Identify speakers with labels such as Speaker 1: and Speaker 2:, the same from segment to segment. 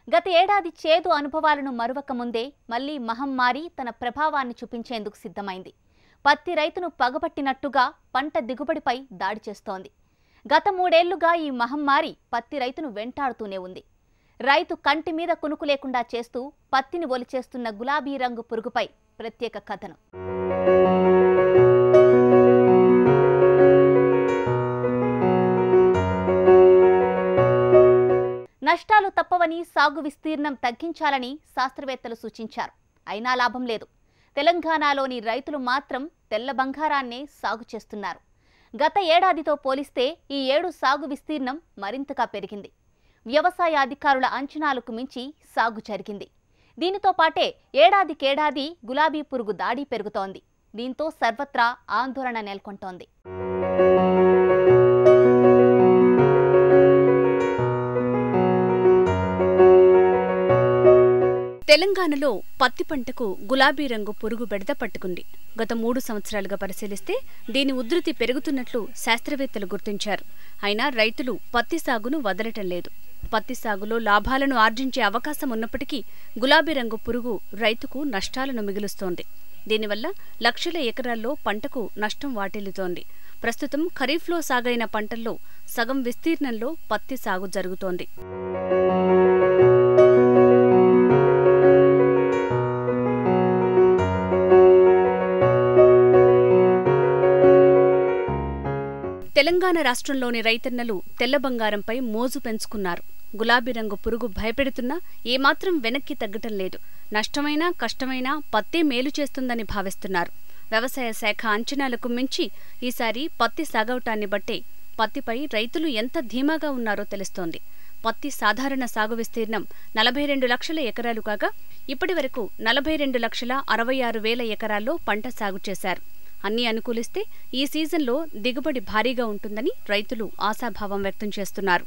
Speaker 1: గత ఏడాది చేదు అనుభవాలను మరువక ముందే మళ్లీ మహమ్మారి తన ప్రభావాన్ని చూపించేందుకు సిద్ధమైంది పత్తి రైతును పగబట్టినట్టుగా పంట దిగుబడిపై దాడి చేస్తోంది గత మూడేళ్లుగా ఈ మహమ్మారి పత్తి రైతును వెంటాడుతూనే ఉంది రైతు కంటి మీద కునుకు లేకుండా చేస్తూ పత్తిని ఒలిచేస్తున్న గులాబీ రంగు పురుగుపై ప్రత్యేక కథనం నష్టాలు తప్పవని సాగు విస్తీర్ణం తగ్గించాలని శాస్త్రవేత్తలు సూచించారు అయినా లాభం లేదు తెలంగాణలోని రైతులు మాత్రం తెల్ల బంగారాన్నే సాగు చేస్తున్నారు గత ఏడాదితో పోలిస్తే ఈ ఏడు సాగు విస్తీర్ణం మరింతగా పెరిగింది వ్యవసాయ అధికారుల అంచనాలకు మించి సాగు జరిగింది దీనితో పాటే ఏడాదికేడాది గులాబీ పురుగు దాడి పెరుగుతోంది దీంతో సర్వత్రా ఆందోళన నెలకొంటోంది
Speaker 2: తెలంగాణలో పత్తి పంటకు గులాబీ రంగు పురుగు బెడద పట్టుకుంది గత మూడు సంవత్సరాలుగా పరిశీలిస్తే దీని ఉధృతి పెరుగుతున్నట్లు శాస్త్రవేత్తలు గుర్తించారు అయినా రైతులు పత్తి సాగును వదలటం లేదు పత్తి సాగులో లాభాలను ఆర్జించే అవకాశం ఉన్నప్పటికీ గులాబీ రంగు పురుగు రైతుకు నష్టాలను మిగులుస్తోంది దీనివల్ల లక్షల ఎకరాల్లో పంటకు నష్టం వాటిల్లుతోంది ప్రస్తుతం ఖరీఫ్లో సాగైన పంటల్లో సగం విస్తీర్ణంలో పత్తి సాగు జరుగుతోంది తెలంగాణ రాష్ట్రంలోని రైతన్నలు తెల్ల బంగారంపై మోజు పెంచుకున్నారు గులాబీ రంగు పురుగు భయపెడుతున్నా ఏమాత్రం వెనక్కి తగ్గటం లేదు నష్టమైనా కష్టమైనా పత్తే మేలు చేస్తుందని భావిస్తున్నారు వ్యవసాయ శాఖ అంచనాలకు మించి ఈసారి పత్తి సాగవటాన్ని బట్టే పత్తిపై రైతులు ఎంత ధీమాగా ఉన్నారో తెలుస్తోంది పత్తి సాధారణ సాగు విస్తీర్ణం నలభై రెండు లక్షల ఎకరాలు కాగా ఇప్పటి వరకు నలభై రెండు లక్షల అరవై ఆరు వేల ఎకరాల్లో పంట సాగు చేశారు అన్ని అనుకూలిస్తే ఈ సీజన్లో దిగుబడి భారీగా ఉంటుందని రైతులు ఆశాభావం వ్యక్తం చేస్తున్నారు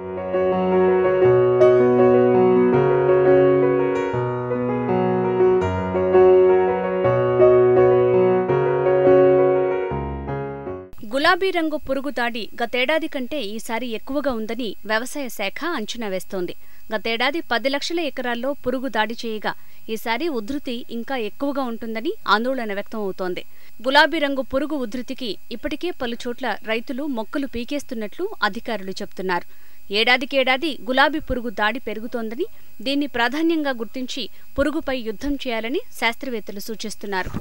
Speaker 2: గులాబీ రంగు పురుగు దాడి గతేడాది కంటే ఈసారి ఎక్కువగా ఉందని వ్యవసాయ శాఖ అంచనా వేస్తోంది గతేడాది పది లక్షల ఎకరాల్లో పురుగు దాడి చేయగా ఈసారి ఉధృతి ఇంకా ఎక్కువగా ఉంటుందని ఆందోళన వ్యక్తం అవుతోంది గులాబీ రంగు పురుగు ఉధృతికి ఇప్పటికే పలుచోట్ల రైతులు మొక్కలు పీకేస్తున్నట్లు అధికారులు చెబుతున్నారు ఏడాదికేడాది గులాబీ పురుగు దాడి పెరుగుతోందని దీన్ని ప్రాధాన్యంగా గుర్తించి పురుగుపై యుద్ధం చేయాలని శాస్త్రవేత్తలు సూచిస్తున్నారు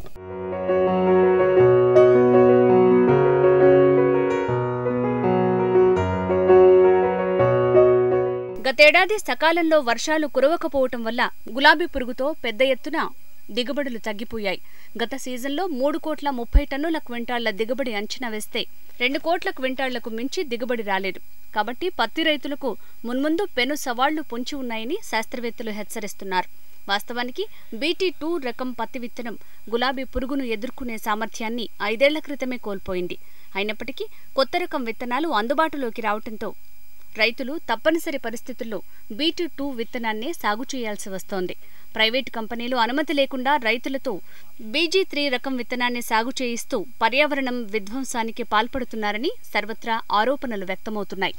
Speaker 2: గతేడాది సకాలంలో వర్షాలు కురవకపోవటం వల్ల గులాబీ పురుగుతో పెద్ద ఎత్తున దిగుబడులు తగ్గిపోయాయి గత సీజన్లో మూడు కోట్ల ముప్పై టన్నుల క్వింటాళ్ల దిగుబడి అంచనా వేస్తే రెండు కోట్ల క్వింటాళ్లకు మించి దిగుబడి రాలేదు కాబట్టి పత్తి రైతులకు మున్ముందు పెను సవాళ్లు పొంచి ఉన్నాయని శాస్త్రవేత్తలు హెచ్చరిస్తున్నారు వాస్తవానికి బీటీ టూ రకం పత్తి విత్తనం గులాబీ పురుగును ఎదుర్కొనే సామర్థ్యాన్ని ఐదేళ్ల క్రితమే కోల్పోయింది అయినప్పటికీ కొత్త రకం విత్తనాలు అందుబాటులోకి రావడంతో రైతులు తప్పనిసరి పరిస్థితుల్లో బీటీ టూ విత్తనాన్నే సాగు చేయాల్సి వస్తోంది ప్రైవేటు కంపెనీలు అనుమతి లేకుండా రైతులతో బీజీ త్రీ రకం విత్తనాన్ని సాగు చేయిస్తూ పర్యావరణం విధ్వంసానికి పాల్పడుతున్నారని సర్వత్రా ఆరోపణలు వ్యక్తమవుతున్నాయి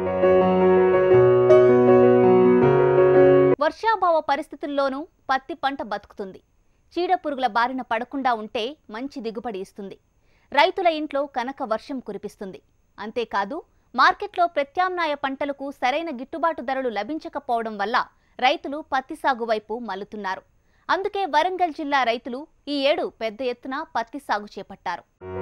Speaker 1: వర్షాభావ పరిస్థితుల్లోనూ పత్తి పంట బతుకుతుంది చీడ పురుగుల బారిన పడకుండా ఉంటే మంచి దిగుబడి ఇస్తుంది రైతుల ఇంట్లో కనక వర్షం కురిపిస్తుంది అంతేకాదు మార్కెట్లో ప్రత్యామ్నాయ పంటలకు సరైన గిట్టుబాటు ధరలు లభించకపోవడం వల్ల రైతులు పత్తి సాగు వైపు మల్లుతున్నారు అందుకే వరంగల్ జిల్లా రైతులు ఈ ఏడు పెద్ద ఎత్తున పత్తి సాగు చేపట్టారు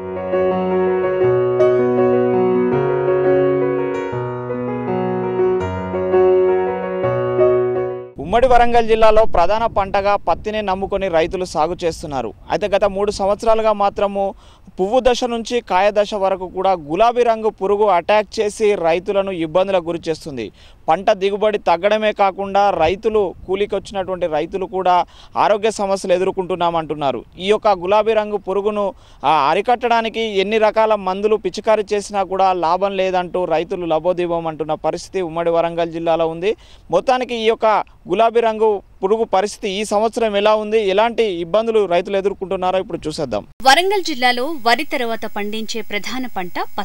Speaker 3: ఉమ్మడి వరంగల్ జిల్లాలో ప్రధాన పంటగా పత్తిని నమ్ముకొని రైతులు సాగు చేస్తున్నారు అయితే గత మూడు సంవత్సరాలుగా మాత్రము పువ్వు దశ నుంచి కాయ దశ వరకు కూడా గులాబీ రంగు పురుగు అటాక్ చేసి రైతులను ఇబ్బందులకు గురి చేస్తుంది పంట దిగుబడి తగ్గడమే కాకుండా రైతులు కూలికి వచ్చినటువంటి రైతులు కూడా ఆరోగ్య సమస్యలు ఎదుర్కొంటున్నామంటున్నారు ఈ యొక్క గులాబీ రంగు పురుగును ఆ, అరికట్టడానికి ఎన్ని రకాల మందులు పిచికారీ చేసినా కూడా లాభం లేదంటూ రైతులు లబోదీపం అంటున్న పరిస్థితి ఉమ్మడి వరంగల్ జిల్లాలో ఉంది మొత్తానికి ఈ యొక్క గులాబీ రంగు పురుగు పరిస్థితి ఈ సంవత్సరం ఎలా ఉంది ఎలాంటి ఇబ్బందులు రైతులు ఎదుర్కొంటున్నారో ఇప్పుడు చూసేద్దాం
Speaker 2: వరంగల్ జిల్లాలో వరి తర్వాత పండించే ప్రధాన పంట పత్తి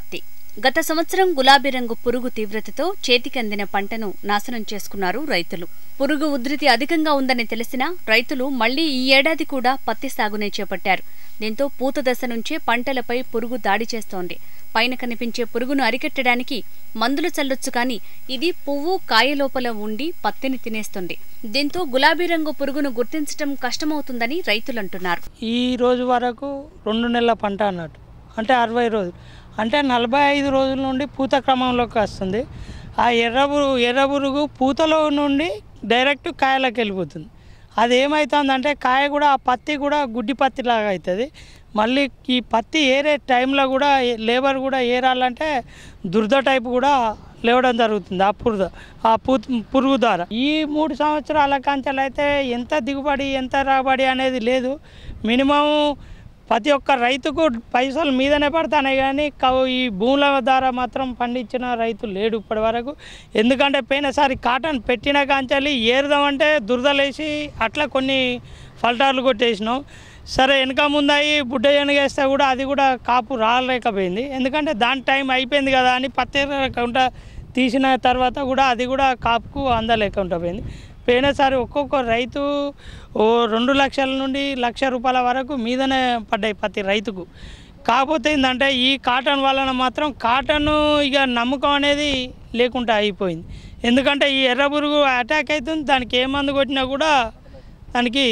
Speaker 2: గత సంవత్సరం గులాబీ రంగు పురుగు తీవ్రతతో చేతికందిన పంటను నాశనం చేసుకున్నారు రైతులు పురుగు ఉధృతి అధికంగా ఉందని తెలిసినా రైతులు మళ్లీ ఈ ఏడాది కూడా పత్తి సాగునే చేపట్టారు దీంతో పూత దశ నుంచే పంటలపై పురుగు దాడి చేస్తోంది పైన కనిపించే పురుగును అరికట్టడానికి మందులు చల్లొచ్చు కానీ ఇది పువ్వు కాయ లోపల ఉండి పత్తిని తినేస్తుంది దీంతో గులాబీ రంగు పురుగును గుర్తించడం కష్టమవుతుందని రైతులంటున్నారు
Speaker 4: ఈ రోజు వరకు రెండు నెలల పంట అన్నట్టు అంటే అరవై రోజులు అంటే నలభై ఐదు రోజుల నుండి పూత క్రమంలోకి వస్తుంది ఆ ఎర్రబురు ఎర్రబురుగు పూతలో నుండి డైరెక్ట్ కాయలకు వెళ్ళిపోతుంది అది ఏమవుతుందంటే కాయ కూడా ఆ పత్తి కూడా గుడ్డి పత్తి లాగా అవుతుంది మళ్ళీ ఈ పత్తి ఏరే టైంలో కూడా ఏ- లేబర్ కూడా ఏరాలంటే దురద టైపు కూడా లేవడం జరుగుతుంది ఆ పురుద ఆ పు పురుగు ద్వారా ఈ మూడు సంవత్సరాల కంచెలు అయితే ఎంత దిగుబడి ఎంత రాబడి అనేది లేదు మినిమం ప్రతి ఒక్క రైతుకు పైసలు మీదనే పడతాయి కానీ కౌ- ఈ భూముల ద్వారా మాత్రం పండించిన రైతు లేడు ఇప్పటి వరకు ఎందుకంటే పోయినసారి కాటన్ పెట్టిన కాంచాలి ఏరుదామంటే దురదలేసి అట్లా కొన్ని ఫల్టార్లు కొట్టేసినాం సరే వెనక ముందాయి బుడ్డ శనగేస్తే కూడా అది కూడా కాపు రాలేకపోయింది ఎందుకంటే దాని టైం అయిపోయింది కదా అని పత్తి కౌంట తీసిన తర్వాత కూడా అది కూడా కాపుకు అందలేకుండా పోయింది పోయినసారి ఒక్కొక్క రైతు ఓ రెండు లక్షల నుండి లక్ష రూపాయల వరకు మీదనే పడ్డాయి ప్రతి రైతుకు కాకపోతే ఏంటంటే ఈ కాటన్ వలన మాత్రం కాటన్ ఇక నమ్మకం అనేది లేకుండా అయిపోయింది ఎందుకంటే ఈ ఎర్ర పురుగు అటాక్ అవుతుంది దానికి ఏ మందు కొట్టినా కూడా దానికి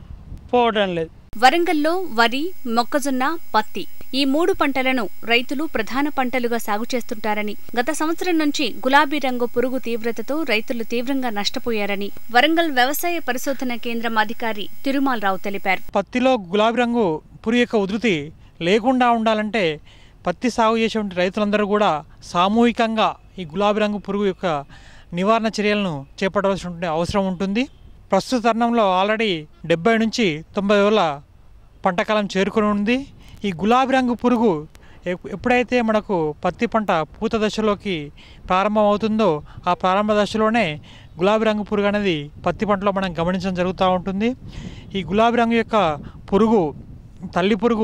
Speaker 4: పోవడం లేదు
Speaker 2: వరంగల్లో వరి మొక్కజొన్న పత్తి ఈ మూడు పంటలను రైతులు ప్రధాన పంటలుగా సాగు చేస్తుంటారని గత సంవత్సరం నుంచి గులాబీ రంగు పురుగు తీవ్రతతో రైతులు తీవ్రంగా నష్టపోయారని వరంగల్ వ్యవసాయ పరిశోధన కేంద్రం అధికారి తిరుమాలరావు తెలిపారు
Speaker 5: పత్తిలో గులాబీ రంగు పురుగు యొక్క ఉధృతి లేకుండా ఉండాలంటే పత్తి సాగు చేసేటువంటి రైతులందరూ కూడా సామూహికంగా ఈ గులాబీ రంగు పురుగు యొక్క నివారణ చర్యలను చేపట్టవలసిన అవసరం ఉంటుంది ప్రస్తుత తరుణంలో ఆల్రెడీ డెబ్బై నుంచి తొంభై వేల పంటకాలం చేరుకుని ఉంది ఈ గులాబీ రంగు పురుగు ఎప్- ఎప్పుడైతే మనకు పత్తి పంట పూత దశలోకి ప్రారంభం అవుతుందో ఆ ప్రారంభ దశలోనే గులాబీ రంగు పురుగు అనేది పత్తి పంటలో మనం గమనించడం జరుగుతూ ఉంటుంది ఈ గులాబీ రంగు యొక్క పురుగు తల్లి పురుగు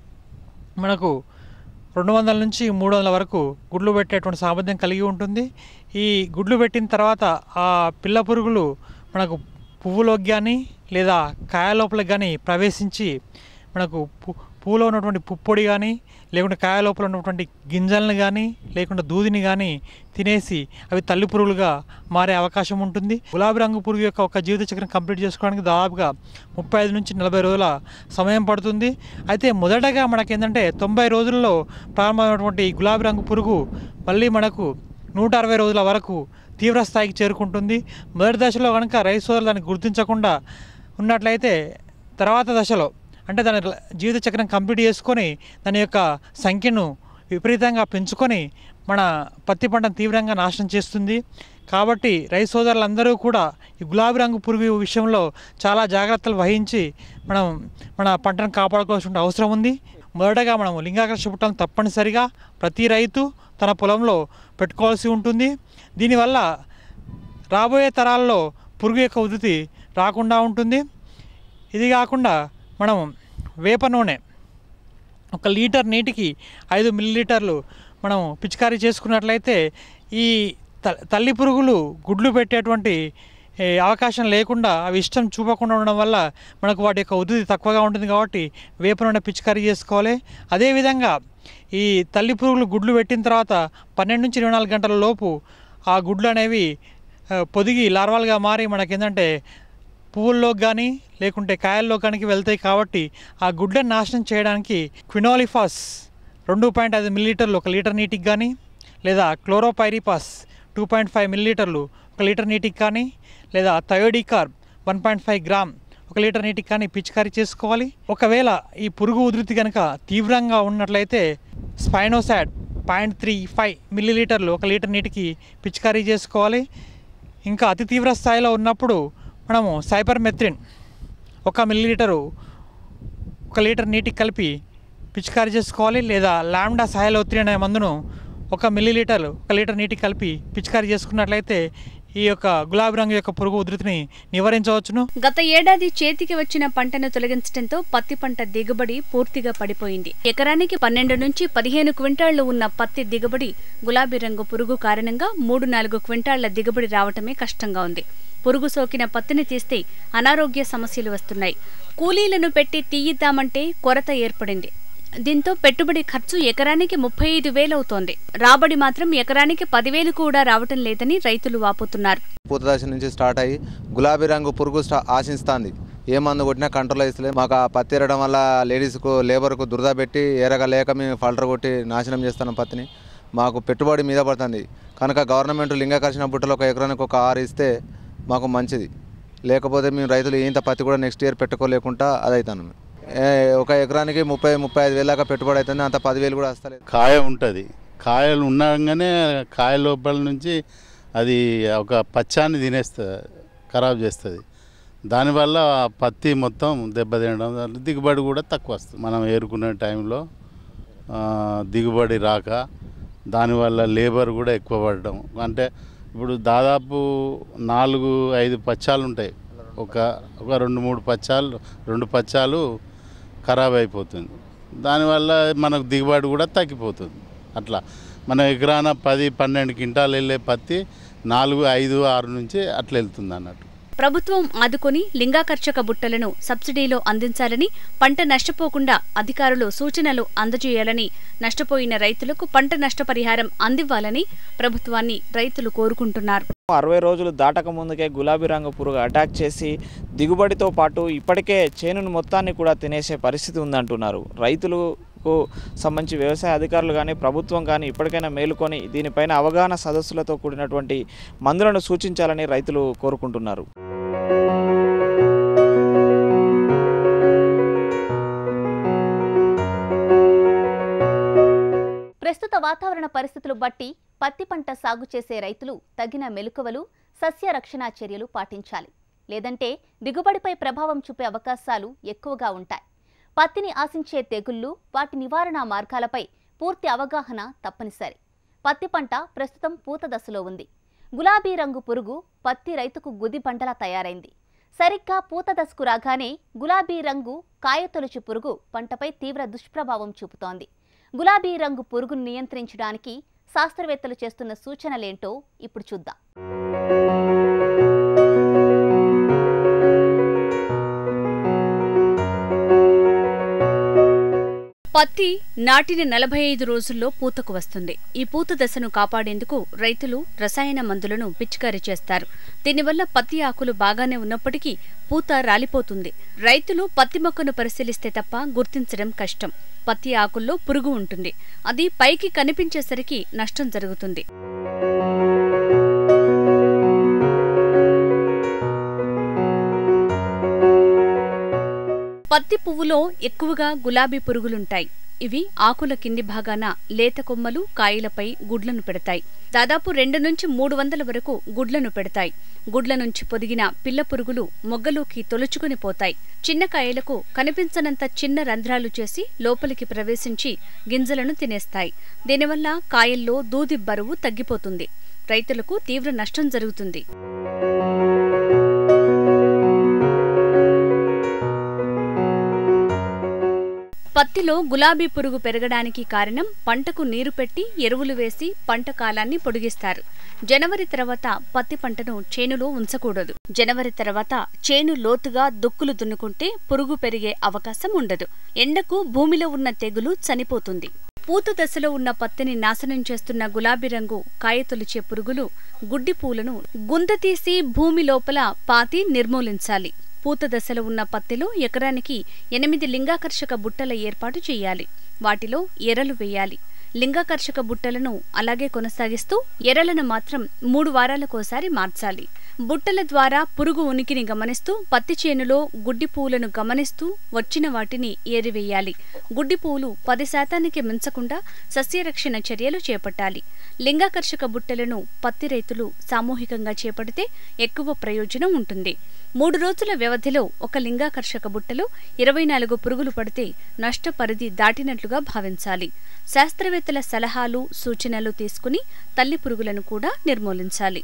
Speaker 5: మనకు రెండు వందల నుంచి మూడు వందల వరకు గుడ్లు పెట్టేటువంటి సామర్థ్యం కలిగి ఉంటుంది ఈ గుడ్లు పెట్టిన తర్వాత ఆ పిల్ల పురుగులు మనకు పువ్వులోకి కానీ లేదా కాయ లోపలికి కానీ ప్రవేశించి మనకు పు పువ్వులో ఉన్నటువంటి పుప్పొడి కానీ లేకుంటే కాయ లోపల ఉన్నటువంటి గింజలను కానీ లేకుంటే దూదిని కానీ తినేసి అవి తల్లి పురుగులుగా మారే అవకాశం ఉంటుంది గులాబీ రంగు పురుగు యొక్క ఒక జీవిత చక్రం కంప్లీట్ చేసుకోవడానికి దాదాపుగా ముప్పై ఐదు నుంచి నలభై రోజుల సమయం పడుతుంది అయితే మొదటగా మనకి ఏంటంటే తొంభై రోజుల్లో ప్రారంభమైనటువంటి ఈ గులాబీ రంగు పురుగు మళ్ళీ మనకు నూట అరవై రోజుల వరకు తీవ్ర స్థాయికి చేరుకుంటుంది మొదటి దశలో కనుక రైతు సోదరులు దాన్ని గుర్తించకుండా ఉన్నట్లయితే తర్వాత దశలో అంటే దాని ర- జీవిత చక్రం కంప్లీట్ చేసుకొని దాని యొక్క సంఖ్యను విపరీతంగా పెంచుకొని మన పత్తి పంటను తీవ్రంగా నాశనం చేస్తుంది కాబట్టి రైతు సోదరులందరూ కూడా ఈ గులాబీ రంగు పురుగు విషయంలో చాలా జాగ్రత్తలు వహించి మనం మన పంటను కాపాడుకోవాల్సిన అవసరం ఉంది మొదటగా మనం లింగాకర్ష పుట్టలను తప్పనిసరిగా ప్రతి రైతు తన పొలంలో పెట్టుకోవాల్సి ఉంటుంది దీనివల్ల రాబోయే తరాల్లో పురుగు యొక్క ఉధృతి రాకుండా ఉంటుంది ఇది కాకుండా మనం వేప నూనె ఒక లీటర్ నీటికి ఐదు మిల్లీలీటర్లు మనం పిచికారీ చేసుకున్నట్లయితే ఈ త- తల్లి పురుగులు గుడ్లు పెట్టేటువంటి ఏ, అవకాశం లేకుండా అవి ఇష్టం చూపకుండా ఉండడం వల్ల మనకు వాటి యొక్క ఉధృతి తక్కువగా ఉంటుంది కాబట్టి వేప నూనె పిచికారీ చేసుకోవాలి అదేవిధంగా ఈ తల్లి పురుగులు గుడ్లు పెట్టిన తర్వాత పన్నెండు నుంచి ఇరవై నాలుగు గంటల లోపు ఆ గుడ్లు అనేవి ఆ, పొదిగి లార్వాలుగా మారి మనకి ఏంటంటే పువ్వుల్లోకి కానీ లేకుంటే కాయల్లో కానీ వెళ్తాయి కాబట్టి ఆ గుడ్లను నాశనం చేయడానికి క్వినోలిఫాస్ రెండు పాయింట్ ఐదు మిల్లీలీటర్లు ఒక లీటర్ నీటికి కానీ లేదా క్లోరోపైరిపాస్ టూ పాయింట్ ఫైవ్ మిల్లీలీటర్లు ఒక లీటర్ నీటికి కానీ లేదా thiodicarb one point five gram ఒక లీటర్ నీటికి కానీ పిచికారీ చేసుకోవాలి ఒకవేళ ఈ పురుగు ఉధృతి కనుక తీవ్రంగా ఉన్నట్లయితే స్పైనోసాడ్ పాయింట్ త్రీ ఫైవ్ మిల్లీలీటర్లు ఒక లీటర్ నీటికి పిచికారీ చేసుకోవాలి ఇంకా అతి తీవ్ర స్థాయిలో ఉన్నప్పుడు మనము సైపర్మెథ్రిన్ ఒక మిల్లీలీటరు ఒక లీటర్ నీటికి కలిపి పిచికారీ చేసుకోవాలి లేదా లామ్డా సాయలోత్రి అనే మందును ఒక మిల్లీలీటర్ ఒక లీటర్ నీటికి కలిపి పిచికారీ చేసుకున్నట్లయితే ఈ యొక్క గులాబీ రంగు యొక్క పురుగు ఉధృతిని నివారించవచ్చును
Speaker 2: గత ఏడాది చేతికి వచ్చిన పంటను తొలగించడంతో పత్తి పంట దిగుబడి పూర్తిగా పడిపోయింది ఎకరానికి పన్నెండు నుంచి పదిహేను క్వింటాళ్లు ఉన్న పత్తి దిగుబడి గులాబీ రంగు పురుగు కారణంగా మూడు నాలుగు క్వింటాళ్ల దిగుబడి రావటమే కష్టంగా ఉంది పురుగు సోకిన పత్తిని తీస్తే అనారోగ్య సమస్యలు వస్తున్నాయి కూలీలను పెట్టి తీయిద్దామంటే కొరత ఏర్పడింది దీంతో పెట్టుబడి ఖర్చు ఎకరానికి ముప్పై ఐదు వేలవుతోంది రాబడి మాత్రం ఎకరానికి పదివేలు కూడా రావటం లేదని రైతులు వాపోతున్నారు
Speaker 6: పూత దశ నుంచి స్టార్ట్ అయ్యి గులాబీ రంగు పురుగు స్టా ఆశిస్తుంది ఏ మందు కొట్టినా కంట్రోల్ అవుతలేదు మాకు ఆ పత్తి ఎరడం వల్ల లేడీస్కు లేబర్కు దురద పెట్టి ఏరగా లేక మేము ఫల్టర్ కొట్టి నాశనం చేస్తున్నాం పత్తిని మాకు పెట్టుబడి మీద పడుతుంది కనుక గవర్నమెంట్ లింగకర్షణ బుట్టలు ఒక ఎకరానికి ఒక ఆరు ఇస్తే మాకు మంచిది లేకపోతే మేము రైతులు ఇంత పత్తి కూడా నెక్స్ట్ ఇయర్ పెట్టుకోలేకుండా అదవుతాను ఒక ఎకరానికి ముప్పై ముప్పై ఐదు వేల దాకా పెట్టుబడి అవుతుంది అంత పదివేలు కూడా వస్తలేదు
Speaker 7: కాయ ఉంటుంది కాయలు ఉండగానే కాయ లోపల నుంచి అది ఒక పచ్చాన్ని తినేస్తుంది ఖరాబ్ చేస్తుంది దానివల్ల ఆ పత్తి మొత్తం దెబ్బతినడం వల్ల దిగుబడి కూడా తక్కువ వస్తుంది మనం ఏరుకునే టైంలో ఆ, దిగుబడి రాక దానివల్ల లేబర్ కూడా ఎక్కువ పడడం అంటే ఇప్పుడు దాదాపు నాలుగు ఐదు పచ్చాలు ఉంటాయి ఒక ఒక రెండు మూడు పచ్చాలు రెండు పచ్చాలు ఖరాబ్ అయిపోతుంది దానివల్ల మనకు దిగుబడి కూడా తగ్గిపోతుంది అట్లా మన ఎకరాన పది పన్నెండు క్వింటాలు వెళ్ళే పత్తి నాలుగు ఐదు ఆరు నుంచి అట్లా వెళ్తుంది అన్నట్టు
Speaker 2: ప్రభుత్వం ఆదుకొని లింగాకర్షక బుట్టలను సబ్సిడీలో అందించాలని పంట నష్టపోకుండా అధికారులు సూచనలు అందజేయాలని నష్టపోయిన రైతులకు పంట నష్టపరిహారం అందివ్వాలని ప్రభుత్వాన్ని రైతులు కోరుకుంటున్నారు
Speaker 3: అరవై రోజులు దాటక ముందుకే గులాబీ రంగు పురుగు అటాక్ చేసి దిగుబడితో పాటు ఇప్పటికే చేనును మొత్తాన్ని కూడా తినేసే పరిస్థితి ఉందంటున్నారు రైతులకు సంబంధించి వ్యవసాయ అధికారులు కానీ ప్రభుత్వం కానీ ఇప్పటికైనా మేలుకొని దీనిపైన అవగాహన సదస్సులతో కూడినటువంటి మందులను సూచించాలని రైతులు కోరుకుంటున్నారు
Speaker 1: ప్రస్తుత వాతావరణ పరిస్థితులు బట్టి పత్తి పంట సాగు చేసే రైతులు తగిన మెలకువలు సస్య రక్షణ చర్యలు పాటించాలి లేదంటే దిగుబడిపై ప్రభావం చూపే అవకాశాలు ఎక్కువగా ఉంటాయి పత్తిని ఆశించే తెగుళ్లు వాటి నివారణ మార్గాలపై పూర్తి అవగాహన తప్పనిసరి పత్తి పంట ప్రస్తుతం పూత దశలో ఉంది గులాబీ రంగు పురుగు పత్తి రైతుకు గుది పంటలా తయారైంది సరిగ్గా పూత దశకు రాగానే గులాబీ రంగు కాయతొలుచు పురుగు పంటపై తీవ్ర దుష్ప్రభావం చూపుతోంది గులాబీ రంగు పురుగును నియంత్రించడానికి శాస్త్రవేత్తలు చేస్తున్న సూచనలేంటో ఇప్పుడు చూద్దాం
Speaker 2: పత్తి నాటిన నలభై ఐదు రోజుల్లో పూతకు వస్తుంది ఈ పూత దశను కాపాడేందుకు రైతులు రసాయన మందులను పిచికారీ చేస్తారు దీనివల్ల పత్తి ఆకులు బాగానే ఉన్నప్పటికీ పూత రాలిపోతుంది రైతులు పత్తి మొక్కను పరిశీలిస్తే తప్ప గుర్తించడం కష్టం పత్తి ఆకుల్లో పురుగు ఉంటుంది అది పైకి కనిపించేసరికి నష్టం జరుగుతుంది పత్తి పువ్వులో ఎక్కువగా గులాబీ పురుగులుంటాయి ఇవి ఆకుల కింది భాగాన లేత కొమ్మలు కాయలపై గుడ్లను పెడతాయి దాదాపు రెండు నుంచి మూడు వందల వరకు గుడ్లను పెడతాయి గుడ్ల నుంచి పొదిగిన పిల్ల పురుగులు మొగ్గలోకి తొలుచుకుని పోతాయి చిన్న కాయలకు కనిపించనంత చిన్న రంధ్రాలు చేసి లోపలికి ప్రవేశించి గింజలను తినేస్తాయి దీనివల్ల కాయల్లో దూది బరువు తగ్గిపోతుంది రైతులకు తీవ్ర నష్టం జరుగుతుంది పత్తిలో గులాబీ పురుగు పెరగడానికి కారణం పంటకు నీరు పెట్టి ఎరువులు వేసి పంట కాలాన్ని పొడిగిస్తారు జనవరి తర్వాత పత్తి పంటను చేనులో ఉంచకూడదు జనవరి తర్వాత చేను లోతుగా దుక్కులు దున్నుకుంటే పురుగు పెరిగే అవకాశం ఉండదు ఎండకు భూమిలో ఉన్న తెగులు చనిపోతుంది పూత దశలో ఉన్న పత్తిని నాశనం చేస్తున్న గులాబీ రంగు కాయతొలిచే పురుగులు గుడ్డి పూలను గుంత తీసి భూమి లోపల పాతి నిర్మూలించాలి పూత దశలో ఉన్న పత్తిలో ఎకరానికి ఎనిమిది లింగాకర్షక బుట్టల ఏర్పాటు చేయాలి వాటిలో ఎరలు వేయాలి లింగాకర్షక బుట్టలను అలాగే కొనసాగిస్తూ ఎరలను మాత్రం మూడు వారాలకోసారి మార్చాలి బుట్టల ద్వారా పురుగు ఉనికిని గమనిస్తూ పత్తి చేనులో గుడ్డి పువ్వులను గమనిస్తూ వచ్చిన వాటిని ఏరివేయాలి గుడ్డి పువ్వులు పది శాతానికి మించకుండా సస్యరక్షణ చర్యలు చేపట్టాలి లింగాకర్షక బుట్టలను పత్తి రైతులు సామూహికంగా చేపడితే ఎక్కువ ప్రయోజనం ఉంటుంది మూడు రోజుల వ్యవధిలో ఒక లింగాకర్షక బుట్టలో ఇరవై నాలుగు పురుగులు పడితే నష్టపరిధి దాటినట్లుగా భావించాలి శాస్త్రవేత్తల సలహాలు సూచనలు తీసుకుని తల్లి పురుగులను కూడా నిర్మూలించాలి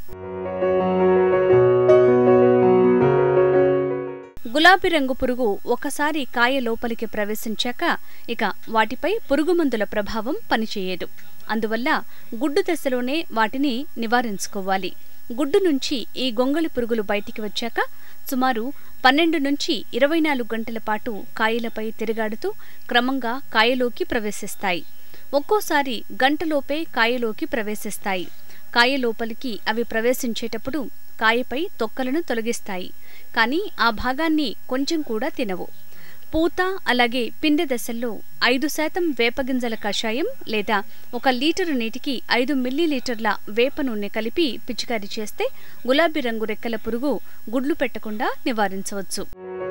Speaker 2: గులాబీ రంగు పురుగు ఒకసారి కాయ లోపలికి ప్రవేశించాక ఇక వాటిపై పురుగుమందుల ప్రభావం పనిచేయదు అందువల్ల గుడ్డు దశలోనే వాటిని నివారించుకోవాలి గుడ్డు నుంచి ఈ గొంగళి పురుగులు బయటికి వచ్చాక సుమారు పన్నెండు నుంచి ఇరవై నాలుగు గంటల పాటు కాయలపై తిరుగాడుతూ క్రమంగా కాయలోకి ప్రవేశిస్తాయి ఒక్కోసారి గంటలోపే కాయలోకి ప్రవేశిస్తాయి కాయ లోపలికి అవి ప్రవేశించేటప్పుడు కాయపై తొక్కలను తొలగిస్తాయి కానీ ఆ భాగాన్ని కొంచెం కూడా తినవు పూత అలాగే పిందె దశల్లో ఐదు శాతం వేపగింజల కషాయం లేదా ఒక లీటరు నీటికి ఐదు మిల్లీలీటర్ల వేప నూనె కలిపి పిచికారీ చేస్తే గులాబీ రంగు రెక్కల పురుగు గుడ్లు పెట్టకుండా నివారించవచ్చు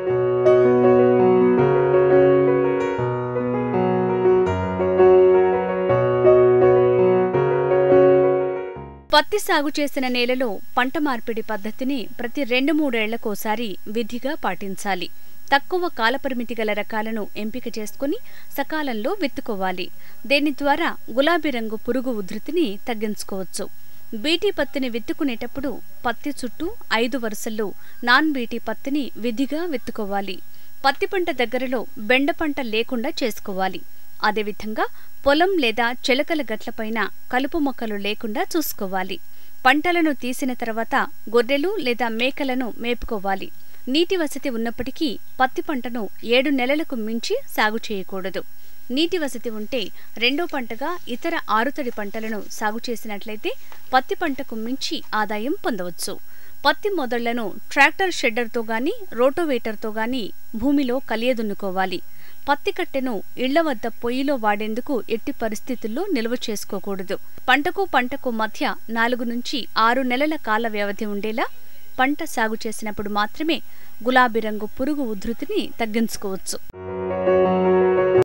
Speaker 2: పత్తి సాగు చేసిన నేలలో పంట మార్పిడి పద్ధతిని ప్రతి రెండు మూడేళ్లకోసారి విధిగా పాటించాలి తక్కువ కాలపరిమితి గల రకాలను ఎంపిక చేసుకుని సకాలంలో విత్తుకోవాలి దీని ద్వారా గులాబీ రంగు పురుగు ఉధృతిని తగ్గించుకోవచ్చు బీటీ పత్తిని విత్తుకునేటప్పుడు పత్తి చుట్టూ ఐదు వరుసల్లో నాన్ బీటీ పత్తిని విధిగా విత్తుకోవాలి పత్తి పంట దగ్గరలో బెండ పంట లేకుండా చేసుకోవాలి అదేవిధంగా పొలం లేదా చెలకల గట్లపైన కలుపు మొక్కలు లేకుండా చూసుకోవాలి పంటలను తీసిన తర్వాత గొర్రెలు లేదా మేకలను మేపుకోవాలి నీటి వసతి ఉన్నప్పటికీ పత్తి పంటను ఏడు నెలలకు మించి సాగు చేయకూడదు నీటి వసతి ఉంటే రెండో పంటగా ఇతర ఆరుతడి పంటలను సాగు చేసినట్లయితే పత్తి పంటకు మించి ఆదాయం పొందవచ్చు పత్తి మొదళ్లను ట్రాక్టర్ షెడ్డర్తో గాని రోటోవేటర్తో గాని భూమిలో కలియదున్నుకోవాలి పత్తి కట్టెను ఇళ్ల వద్ద పొయ్యిలో వాడేందుకు ఎట్టి పరిస్థితుల్లో నిల్వ చేసుకోకూడదు పంటకు పంటకు మధ్య నాలుగు నుంచి ఆరు నెలల కాల వ్యవధి ఉండేలా పంట సాగు చేసినప్పుడు మాత్రమే గులాబీ రంగు పురుగు ఉధృతిని తగ్గించుకోవచ్చు